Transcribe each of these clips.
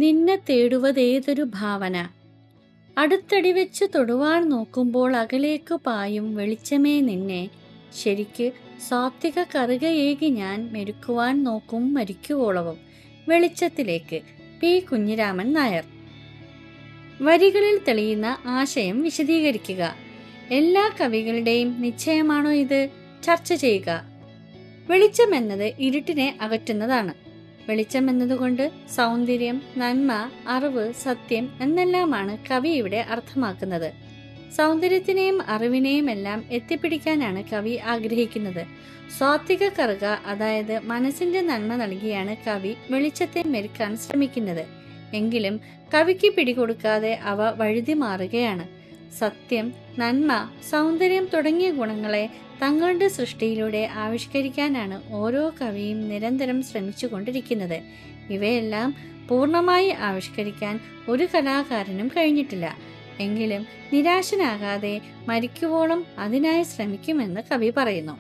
നിന്നെ തേടുവതേതൊരു ഭാവന അടുത്തടി വെച്ച് തൊടുവാൻ നോക്കുമ്പോൾ അകലേക്കു പായും വെളിച്ചമേ നിന്നെ ശരിക്ക് സാത്വിക കറുകയേകി ഞാൻ മെരുക്കുവാൻ നോക്കും മരിക്കുവോളവും വെളിച്ചത്തിലേക്ക് പി കുഞ്ഞിരാമൻ നായർ വരികളിൽ തെളിയുന്ന ആശയം വിശദീകരിക്കുക എല്ലാ കവികളുടെയും നിശ്ചയമാണോ ഇത് ചർച്ച ചെയ്യുക വെളിച്ചം എന്നത് ഇരുട്ടിനെ അകറ്റുന്നതാണ് വെളിച്ചം എന്നതുകൊണ്ട് സൗന്ദര്യം നന്മ അറിവ് സത്യം എന്നെല്ലാമാണ് കവി ഇവിടെ അർത്ഥമാക്കുന്നത് സൗന്ദര്യത്തിനെയും അറിവിനെയും എല്ലാം എത്തിപ്പിടിക്കാനാണ് കവി ആഗ്രഹിക്കുന്നത് സ്വാത്വിക കറുക അതായത് മനസ്സിന്റെ നന്മ നൽകിയാണ് കവി വെളിച്ചത്തെ മെരുക്കാൻ ശ്രമിക്കുന്നത് എങ്കിലും കവിക്ക് പിടികൊടുക്കാതെ അവ വഴുതി മാറുകയാണ് സത്യം നന്മ സൗന്ദര്യം തുടങ്ങിയ ഗുണങ്ങളെ തങ്ങളുടെ സൃഷ്ടിയിലൂടെ ആവിഷ്കരിക്കാനാണ് ഓരോ കവിയും നിരന്തരം ശ്രമിച്ചുകൊണ്ടിരിക്കുന്നത് ഇവയെല്ലാം പൂർണ്ണമായി ആവിഷ്കരിക്കാൻ ഒരു കലാകാരനും കഴിഞ്ഞിട്ടില്ല എങ്കിലും നിരാശനാകാതെ മരിക്കുവോളം അതിനായി ശ്രമിക്കുമെന്ന് കവി പറയുന്നു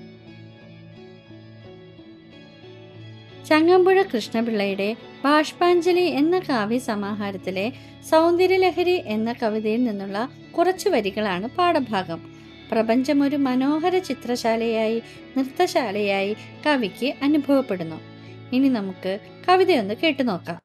ചങ്ങമ്പുഴ കൃഷ്ണപിള്ളയുടെ ബാഷ്പാഞ്ജലി എന്ന കാവ്യ സമാഹാരത്തിലെ സൗന്ദര്യലഹരി എന്ന കവിതയിൽ നിന്നുള്ള കുറച്ചു വരികളാണ് പാഠഭാഗം പ്രപഞ്ചം ഒരു മനോഹര ചിത്രശാലയായി നൃത്തശാലയായി കവിക്ക് അനുഭവപ്പെടുന്നു ഇനി നമുക്ക് കവിതയൊന്ന് കേട്ടു നോക്കാം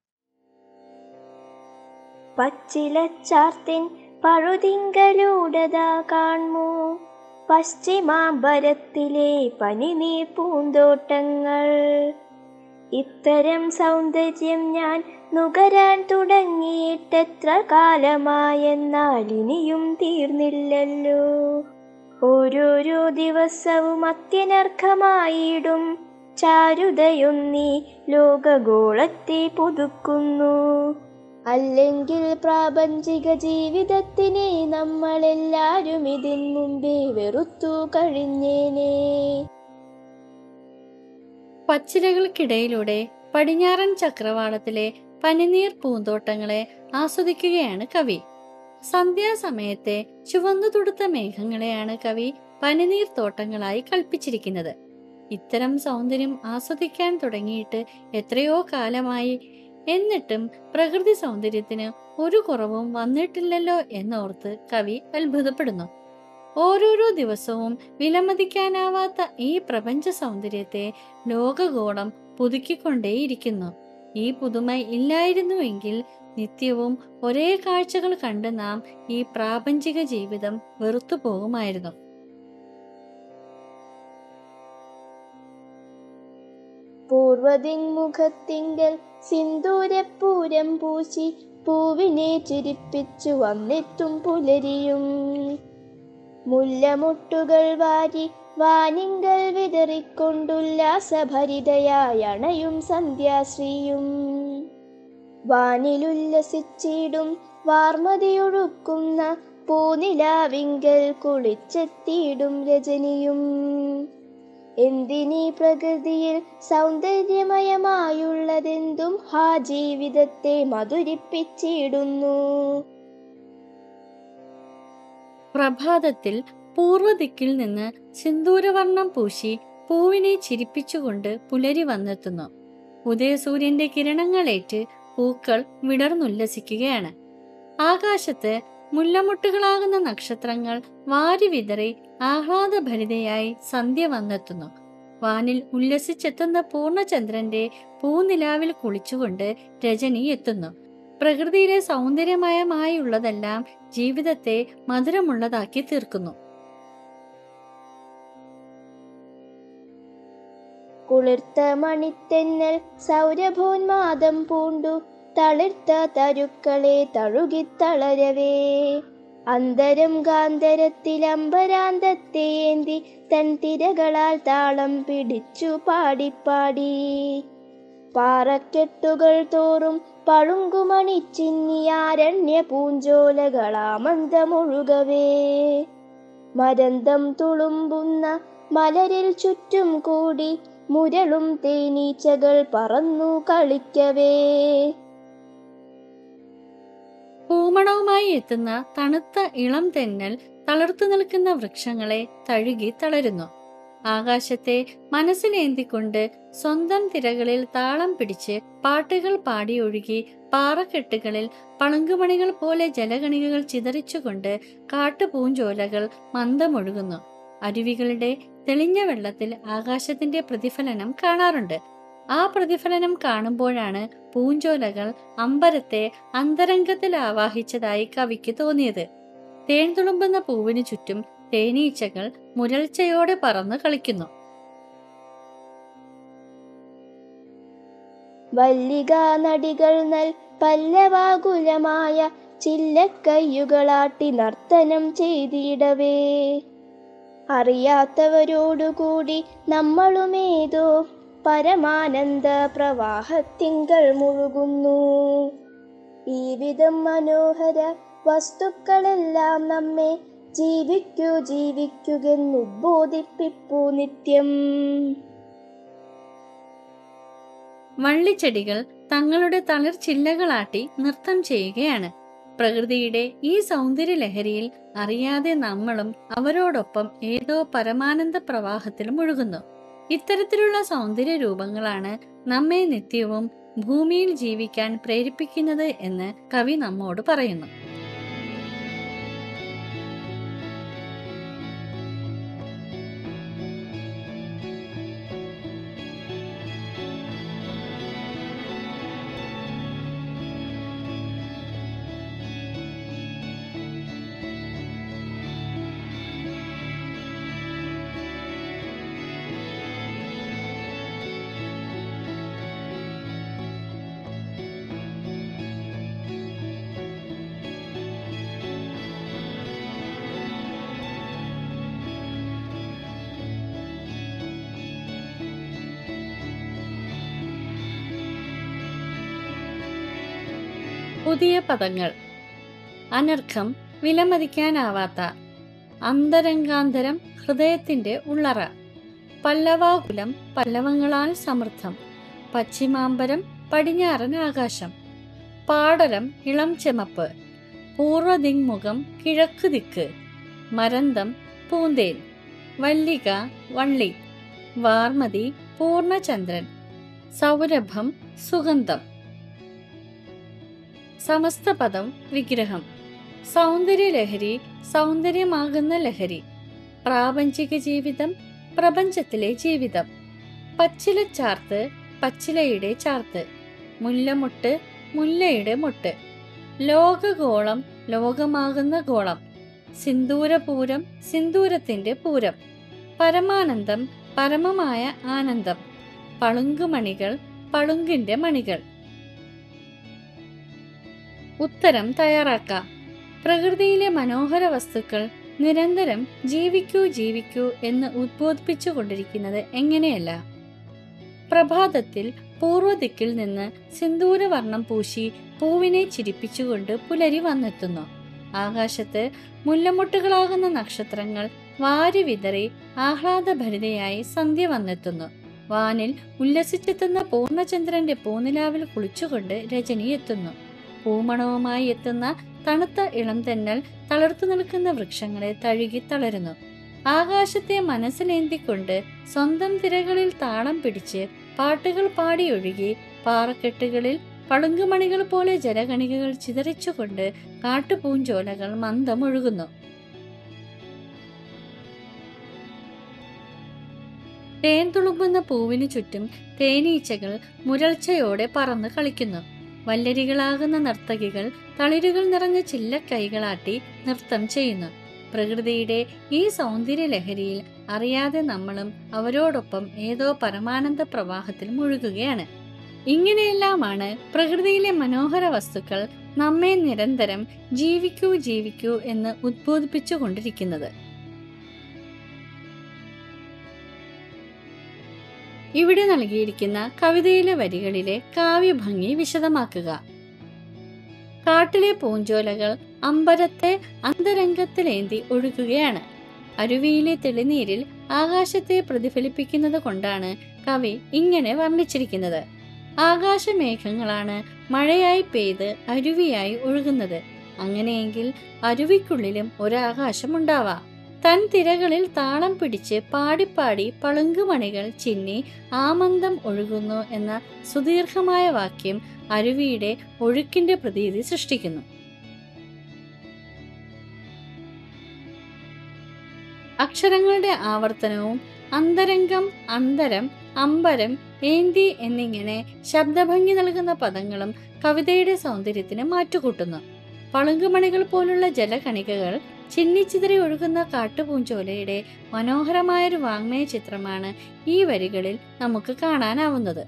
പച്ചിലച്ചാർത്തിൻ പഴുതിങ്കലൂടതാ കാൺമൂ പശ്ചിമാമ്പരത്തിലെ പനിനീർ പൂന്തോട്ടങ്ങൾ ഇത്തരം സൗന്ദര്യം ഞാൻ നുകരാൻ തുടങ്ങിയിട്ടെത്ര കാലമായെന്നാൽ ഇനിയും തീർന്നില്ലല്ലോ ഓരോരോ ദിവസവും അത്യനർഘമായിടും ചാരുതയൊന്നീ ലോകഗോളത്തെ പുതുക്കുന്നു അല്ലെങ്കിൽ പ്രാപഞ്ചിക ജീവിതത്തിനെ നമ്മളെല്ലാരും ഇതിൻ മുമ്പേ വെറുത്തു കഴിഞ്ഞേനെ പച്ചിലകൾക്കിടയിലൂടെ പടിഞ്ഞാറൻ ചക്രവാളത്തിലെ പനിനീർ പൂന്തോട്ടങ്ങളെ ആസ്വദിക്കുകയാണ് കവി സന്ധ്യാസമയത്തെ ചുവന്നു തുടുത്ത മേഘങ്ങളെയാണ് കവി പനിനീർ തോട്ടങ്ങളായി കൽപ്പിച്ചിരിക്കുന്നത് ഇത്തരം സൗന്ദര്യം ആസ്വദിക്കാൻ തുടങ്ങിയിട്ട് എത്രയോ കാലമായി എന്നിട്ടും പ്രകൃതി സൗന്ദര്യത്തിന് ഒരു കുറവും വന്നിട്ടില്ലല്ലോ എന്നോർത്ത് കവി അത്ഭുതപ്പെടുന്നു ഓരോരോ ദിവസവും വിലമതിക്കാനാവാത്ത ഈ പ്രപഞ്ച സൗന്ദര്യത്തെ ലോകഗോളം പുതുക്കിക്കൊണ്ടേയിരിക്കുന്നു ഈ പുതുമ ഇല്ലായിരുന്നുവെങ്കിൽ നിത്യവും ഒരേ കാഴ്ചകൾ കണ്ട് നാം ഈ പ്രാപഞ്ചിക ജീവിതം വെറുത്തു പോകുമായിരുന്നു പൂർവദിങ്മുഖത്തിങ്കൽ സിന്ദൂരപ്പൂരം പൂശി പൂവിനെ ചിരിപ്പിച്ചു വന്നെത്തും പുലരിയും മുല്ലമുട്ടുകൾ വാരി വാനിങ്കൽ വിതറിക്കൊണ്ടുല്ലാസഭരിതയായി അണയും സന്ധ്യാശ്രീയും വാനിലുല്ലസിച്ചിടും വാർമതിയൊഴുക്കുന്ന പൂനിലാവിങ്കൽ കുളിച്ചെത്തിയിടും രജനിയും എന്തിനീ പ്രകൃതിയിൽ സൗന്ദര്യമയമായുള്ളതെന്തും ഹാ ജീവിതത്തെ മധുരിപ്പിച്ചിടുന്നു പ്രഭാതത്തിൽ പൂർവ്വദിക്കിൽ നിന്ന് സിന്ദൂരവർണം പൂശി പൂവിനെ ചിരിപ്പിച്ചുകൊണ്ട് പുലരി വന്നെത്തുന്നു ഉദയസൂര്യന്റെ കിരണങ്ങളേറ്റ് പൂക്കൾ വിടർന്നുല്ലസിക്കുകയാണ് ആകാശത്ത് മുല്ലമുട്ടുകളാകുന്ന നക്ഷത്രങ്ങൾ വാരി വിതറി ആഹ്ലാദഭരിതയായി സന്ധ്യ വന്നെത്തുന്നു വാനിൽ ഉല്ലസിച്ചെത്തുന്ന പൂർണ്ണചന്ദ്രന്റെ പൂനിലാവിൽ കുളിച്ചുകൊണ്ട് രജനി എത്തുന്നു പ്രകൃതിയിലെ സൗന്ദര്യമയമായുള്ളതെല്ലാം ജീവിതത്തെ മധുരമുള്ളതാക്കി തീർക്കുന്നു കുളിർത്ത മണിത്തെന്നൽ സൗരഭോന്മാദം പൂണ്ടു തളിർത്ത തരുക്കളെ തഴുകിത്തളരവേ അന്തരം ഗാന്ധരത്തിലമ്പരാന്തത്തെ ഏന്തി തൻ തിരകളാൽ താളം പിടിച്ചു പാടിപ്പാടി പാറക്കെട്ടുകൾ തോറും പളുങ്കുമണിച്ചിന്നിയാരണ്യ പൂഞ്ചോലകളാമന്ദമൊഴുകവേ മരന്തം തുളുമ്പുന്ന മലരിൽ ചുറ്റും കൂടി മുരളും തേനീച്ചകൾ പറന്നു കളിക്കവേ പൂമണവുമായി എത്തുന്ന തണുത്ത ഇളം തെന്നൽ തളർത്തു നിൽക്കുന്ന വൃക്ഷങ്ങളെ തഴുകി തളരുന്നു ആകാശത്തെ മനസ്സിലേന്തിക്കൊണ്ട് സ്വന്തം തിരകളിൽ താളം പിടിച്ച് പാട്ടുകൾ പാടിയൊഴുകി പാറക്കെട്ടുകളിൽ പളുങ്കുമണികൾ പോലെ ജലഗണികകൾ ചിതറിച്ചുകൊണ്ട് കാട്ടുപൂഞ്ചോലകൾ മന്ദമൊഴുകുന്നു അരുവികളുടെ തെളിഞ്ഞ വെള്ളത്തിൽ ആകാശത്തിന്റെ പ്രതിഫലനം കാണാറുണ്ട് ആ പ്രതിഫലനം കാണുമ്പോഴാണ് പൂഞ്ചോലകൾ അമ്പരത്തെ അന്തരംഗത്തിൽ ആവാഹിച്ചതായി കവിക്ക് തോന്നിയത് തേൻ തുളുമ്പുന്ന പൂവിനു ചുറ്റും തേനീച്ചകൾ മുരൾച്ചയോടെ പറന്ന് കളിക്കുന്നു വല്ലികാ നടികൾ നൽ പല്ലവാകുലമായ ചില്ലക്കയ്യുകളാട്ടി നർത്തനം ചെയ്തിടവേ അറിയാത്തവരോടുകൂടി നമ്മളുമേതോ പരമാനന്ദ പ്രവാഹത്തിങ്കൾ മുഴുകുന്നു ഈ വിധം മനോഹര വസ്തുക്കളെല്ലാം നമ്മെ ജീവിക്കൂ ജീവിക്കുകെന്നുദ്ബോധിപ്പിപ്പു നിത്യം വള്ളിച്ചെടികൾ തങ്ങളുടെ തളിർ ചില്ലകളാട്ടി നൃത്തം ചെയ്യുകയാണ് പ്രകൃതിയുടെ ഈ സൗന്ദര്യ ലഹരിയിൽ അറിയാതെ നമ്മളും അവരോടൊപ്പം ഏതോ പരമാനന്ദ പ്രവാഹത്തിൽ മുഴുകുന്നു ഇത്തരത്തിലുള്ള സൗന്ദര്യ രൂപങ്ങളാണ് നമ്മെ നിത്യവും ഭൂമിയിൽ ജീവിക്കാൻ പ്രേരിപ്പിക്കുന്നത് എന്ന് കവി നമ്മോട് പറയുന്നു പുതിയ പദങ്ങൾ അനർഘം വിലമതിക്കാനാവാത്ത അന്തരംഗാന്തരം ഹൃദയത്തിന്റെ ഉള്ളറ പല്ലവാകുലം പല്ലവങ്ങളാൽ സമൃദ്ധം പശ്ചിമാമ്പരം പടിഞ്ഞാറൻ ആകാശം പാടലം ഇളം ചെമപ്പ് പൂർവദിങ്മുഖം കിഴക്ക് ദിക്ക് മരന്തം പൂന്തേൻ വല്ലിക വള്ളി വാർമതി പൂർണ്ണചന്ദ്രൻ സൗരഭം സുഗന്ധം സമസ്ത പദം വിഗ്രഹം സൗന്ദര്യ ലഹരി സൗന്ദര്യമാകുന്ന ലഹരി പ്രാപഞ്ചിക ജീവിതം പ്രപഞ്ചത്തിലെ ജീവിതം പച്ചില ചാർത്ത് പച്ചിലയുടെ ചാർത്ത് മുല്ലമുട്ട് മുല്ലയുടെ മുട്ട് ലോകഗോളം ലോകമാകുന്ന ഗോളം സിന്ദൂരപൂരം സിന്ദൂരത്തിന്റെ പൂരം പരമാനന്ദം പരമമായ ആനന്ദം പളുങ്കുമണികൾ പളുങ്കിന്റെ മണികൾ ഉത്തരം തയ്യാറാക്കാം പ്രകൃതിയിലെ മനോഹര വസ്തുക്കൾ നിരന്തരം ജീവിക്കൂ ജീവിക്കൂ എന്ന് ഉദ്ബോധിപ്പിച്ചു കൊണ്ടിരിക്കുന്നത് എങ്ങനെയല്ല പ്രഭാതത്തിൽ പൂർവ്വദിക്കിൽ നിന്ന് സിന്ദൂരവർണം പൂശി പൂവിനെ ചിരിപ്പിച്ചുകൊണ്ട് പുലരി വന്നെത്തുന്നു ആകാശത്ത് മുല്ലമുട്ടുകളാകുന്ന നക്ഷത്രങ്ങൾ വാരി വിതറി ആഹ്ലാദഭരിതയായി സന്ധ്യ വന്നെത്തുന്നു വാനിൽ ഉല്ലസിച്ചെത്തുന്ന പൂർണ്ണചന്ദ്രന്റെ പൂനിലാവിൽ കുളിച്ചുകൊണ്ട് രജനി എത്തുന്നു പൂമണവുമായി എത്തുന്ന തണുത്ത ഇളം തെന്നൽ തളർത്തു നിൽക്കുന്ന വൃക്ഷങ്ങളെ തഴുകി തളരുന്നു ആകാശത്തെ മനസ്സിലേന്തിക്കൊണ്ട് സ്വന്തം തിരകളിൽ താളം പിടിച്ച് പാട്ടുകൾ പാടിയൊഴുകി പാറക്കെട്ടുകളിൽ പളുങ്കുമണികൾ പോലെ ജലഗണികകൾ ചിതറിച്ചുകൊണ്ട് കാട്ടുപൂഞ്ചോലകൾ മന്ദമൊഴുകുന്നു തേൻ തുളുമ്പുന്ന പൂവിനു ചുറ്റും തേനീച്ചകൾ മുരൾച്ചയോടെ പറന്ന് കളിക്കുന്നു വല്ലരികളാകുന്ന നർത്തകികൾ തളിരുകൾ നിറഞ്ഞ ചില്ലക്കൈകളാട്ടി നൃത്തം ചെയ്യുന്നു പ്രകൃതിയുടെ ഈ സൗന്ദര്യ ലഹരിയിൽ അറിയാതെ നമ്മളും അവരോടൊപ്പം ഏതോ പരമാനന്ദ പ്രവാഹത്തിൽ മുഴുകുകയാണ് ഇങ്ങനെയെല്ലാമാണ് പ്രകൃതിയിലെ മനോഹര വസ്തുക്കൾ നമ്മെ നിരന്തരം ജീവിക്കൂ ജീവിക്കൂ എന്ന് ഉദ്ബോധിപ്പിച്ചു കൊണ്ടിരിക്കുന്നത് ഇവിടെ നൽകിയിരിക്കുന്ന കവിതയിലെ വരികളിലെ കാവ്യഭംഗി വിശദമാക്കുക കാട്ടിലെ പൂഞ്ചോലകൾ അമ്പരത്തെ അന്തരംഗത്തിലേന്തി ഒഴുകുകയാണ് അരുവിയിലെ തെളിനീരിൽ ആകാശത്തെ പ്രതിഫലിപ്പിക്കുന്നത് കൊണ്ടാണ് കവി ഇങ്ങനെ വർണ്ണിച്ചിരിക്കുന്നത് ആകാശമേഘങ്ങളാണ് മഴയായി പെയ്ത് അരുവിയായി ഒഴുകുന്നത് അങ്ങനെയെങ്കിൽ അരുവിക്കുള്ളിലും ഒരാകാശമുണ്ടാവാം തൻ തിരകളിൽ താളം പിടിച്ച് പാടിപ്പാടി പളുങ്കുമണികൾ ചിന്നി ആമന്ദം ഒഴുകുന്നു എന്ന സുദീർഘമായ വാക്യം അരുവിയുടെ ഒഴുക്കിന്റെ പ്രതീതി സൃഷ്ടിക്കുന്നു അക്ഷരങ്ങളുടെ ആവർത്തനവും അന്തരംഗം അന്തരം അമ്പരം ഏന്തി എന്നിങ്ങനെ ശബ്ദഭംഗി നൽകുന്ന പദങ്ങളും കവിതയുടെ സൗന്ദര്യത്തിന് മാറ്റുകൂട്ടുന്നു പളുങ്കുമണികൾ പോലുള്ള ജലകണികകൾ ചിന്നിച്ചിതറി ഒഴുകുന്ന കാട്ടുപൂഞ്ചോലയുടെ മനോഹരമായൊരു വാങ്മയ ചിത്രമാണ് ഈ വരികളിൽ നമുക്ക് കാണാനാവുന്നത്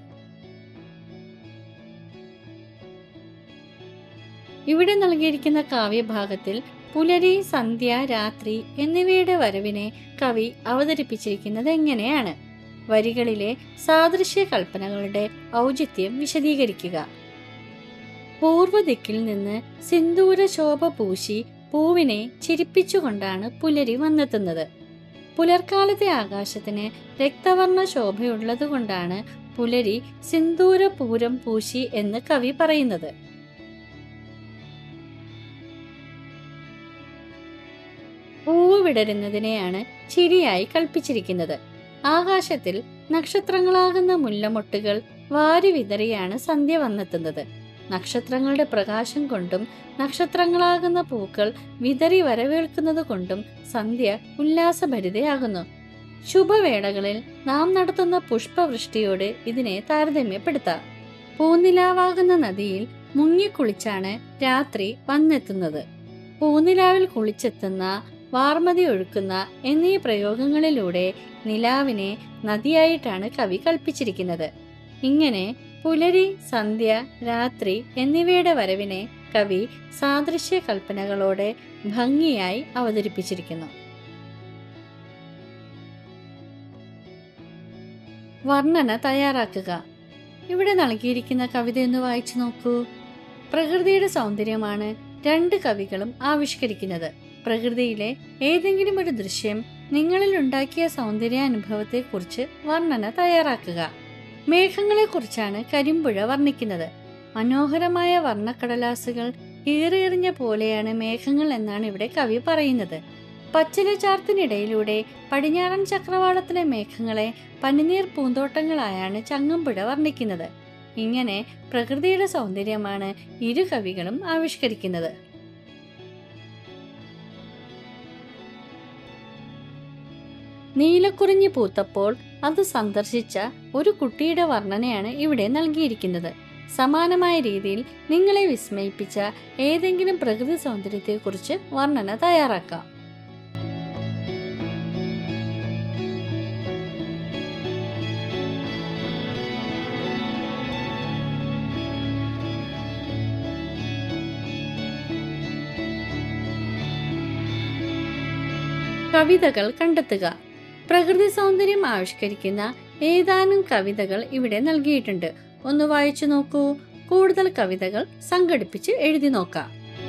ഇവിടെ നൽകിയിരിക്കുന്ന കാവ്യഭാഗത്തിൽ പുലരി സന്ധ്യ രാത്രി എന്നിവയുടെ വരവിനെ കവി അവതരിപ്പിച്ചിരിക്കുന്നത് എങ്ങനെയാണ് വരികളിലെ സാദൃശ്യ കൽപ്പനകളുടെ ഔചിത്യം വിശദീകരിക്കുക പൂർവ്വദിക്കിൽ നിന്ന് സിന്ദൂര ശോഭ പൂശി പൂവിനെ ചിരിപ്പിച്ചുകൊണ്ടാണ് പുലരി വന്നെത്തുന്നത് പുലർക്കാലത്തെ ആകാശത്തിന് രക്തവർണ്ണ ശോഭയുള്ളതുകൊണ്ടാണ് പുലരി സിന്ദൂര പൂരം പൂശി എന്ന് കവി പറയുന്നത് പൂവ് വിടരുന്നതിനെയാണ് ചിരിയായി കൽപ്പിച്ചിരിക്കുന്നത് ആകാശത്തിൽ നക്ഷത്രങ്ങളാകുന്ന മുല്ലമൊട്ടുകൾ വാരി വിതറിയാണ് സന്ധ്യ വന്നെത്തുന്നത് നക്ഷത്രങ്ങളുടെ പ്രകാശം കൊണ്ടും നക്ഷത്രങ്ങളാകുന്ന പൂക്കൾ വിതറി വരവേൽക്കുന്നത് കൊണ്ടും സന്ധ്യ ഉല്ലാസഭരിതയാകുന്നു ശുഭവേളകളിൽ നാം നടത്തുന്ന പുഷ്പവൃഷ്ടിയോട് ഇതിനെ താരതമ്യപ്പെടുത്താം പൂനിലാവാകുന്ന നദിയിൽ മുങ്ങിക്കുളിച്ചാണ് രാത്രി വന്നെത്തുന്നത് പൂനിലാവിൽ കുളിച്ചെത്തുന്ന വാർമതി ഒഴുക്കുന്ന എന്നീ പ്രയോഗങ്ങളിലൂടെ നിലാവിനെ നദിയായിട്ടാണ് കവി കൽപ്പിച്ചിരിക്കുന്നത് ഇങ്ങനെ പുലരി സന്ധ്യ രാത്രി എന്നിവയുടെ വരവിനെ കവി സാദൃശ്യ കൽപ്പനകളോടെ ഭംഗിയായി അവതരിപ്പിച്ചിരിക്കുന്നു വർണ്ണന തയ്യാറാക്കുക ഇവിടെ നൽകിയിരിക്കുന്ന കവിത ഒന്ന് വായിച്ചു നോക്കൂ പ്രകൃതിയുടെ സൗന്ദര്യമാണ് രണ്ട് കവികളും ആവിഷ്കരിക്കുന്നത് പ്രകൃതിയിലെ ഏതെങ്കിലും ഒരു ദൃശ്യം നിങ്ങളിൽ ഉണ്ടാക്കിയ സൗന്ദര്യാനുഭവത്തെക്കുറിച്ച് വർണ്ണന തയ്യാറാക്കുക മേഘങ്ങളെക്കുറിച്ചാണ് കരിമ്പുഴ വർണ്ണിക്കുന്നത് മനോഹരമായ വർണ്ണക്കടലാസുകൾ കീറിയെറിഞ്ഞ പോലെയാണ് മേഘങ്ങൾ എന്നാണ് ഇവിടെ കവി പറയുന്നത് പച്ചില ചാർത്തിനിടയിലൂടെ പടിഞ്ഞാറൻ ചക്രവാളത്തിലെ മേഘങ്ങളെ പനിനീർ പൂന്തോട്ടങ്ങളായാണ് ചങ്ങമ്പുഴ വർണ്ണിക്കുന്നത് ഇങ്ങനെ പ്രകൃതിയുടെ സൗന്ദര്യമാണ് ഇരു കവികളും ആവിഷ്കരിക്കുന്നത് നീലക്കുറിഞ്ഞി പൂത്തപ്പോൾ അത് സന്ദർശിച്ച ഒരു കുട്ടിയുടെ വർണ്ണനയാണ് ഇവിടെ നൽകിയിരിക്കുന്നത് സമാനമായ രീതിയിൽ നിങ്ങളെ വിസ്മയിപ്പിച്ച ഏതെങ്കിലും പ്രകൃതി സൗന്ദര്യത്തെക്കുറിച്ച് വർണ്ണന തയ്യാറാക്കാം കവിതകൾ കണ്ടെത്തുക പ്രകൃതി സൗന്ദര്യം ആവിഷ്കരിക്കുന്ന ഏതാനും കവിതകൾ ഇവിടെ നൽകിയിട്ടുണ്ട് ഒന്ന് വായിച്ചു നോക്കൂ കൂടുതൽ കവിതകൾ സംഘടിപ്പിച്ച് എഴുതി നോക്കാം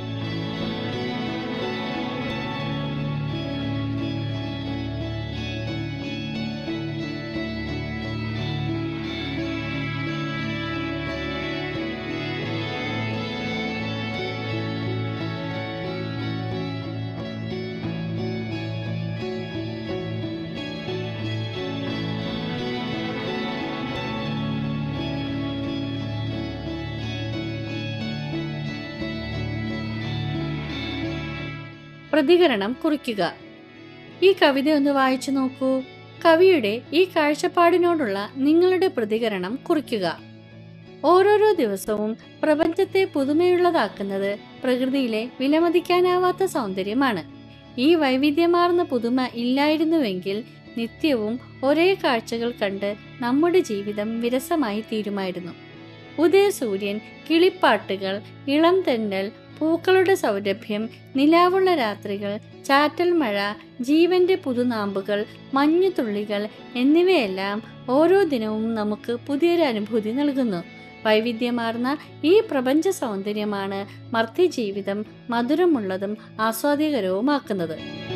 പ്രതികരണം കുറിക്കുക ഈ കവിത ഒന്ന് വായിച്ചു നോക്കൂ കവിയുടെ ഈ കാഴ്ചപ്പാടിനോടുള്ള നിങ്ങളുടെ പ്രതികരണം കുറിക്കുക ഓരോരോ ദിവസവും പ്രപഞ്ചത്തെ പുതുമയുള്ളതാക്കുന്നത് പ്രകൃതിയിലെ വിലമതിക്കാനാവാത്ത സൗന്ദര്യമാണ് ഈ വൈവിധ്യമാർന്ന പുതുമ ഇല്ലായിരുന്നുവെങ്കിൽ നിത്യവും ഒരേ കാഴ്ചകൾ കണ്ട് നമ്മുടെ ജീവിതം വിരസമായി തീരുമായിരുന്നു ഉദയസൂര്യൻ കിളിപ്പാട്ടുകൾ ഇളം തെന്നൽ പൂക്കളുടെ സൗരഭ്യം നിലാവുള്ള രാത്രികൾ ചാറ്റൽ മഴ ജീവന്റെ പുതുനാമ്പുകൾ മഞ്ഞുതുള്ളികൾ എന്നിവയെല്ലാം ഓരോ ദിനവും നമുക്ക് പുതിയൊരു അനുഭൂതി നൽകുന്നു വൈവിധ്യമാർന്ന ഈ പ്രപഞ്ച സൗന്ദര്യമാണ് മർത്തി ജീവിതം മധുരമുള്ളതും ആസ്വാദ്യകരവുമാക്കുന്നത്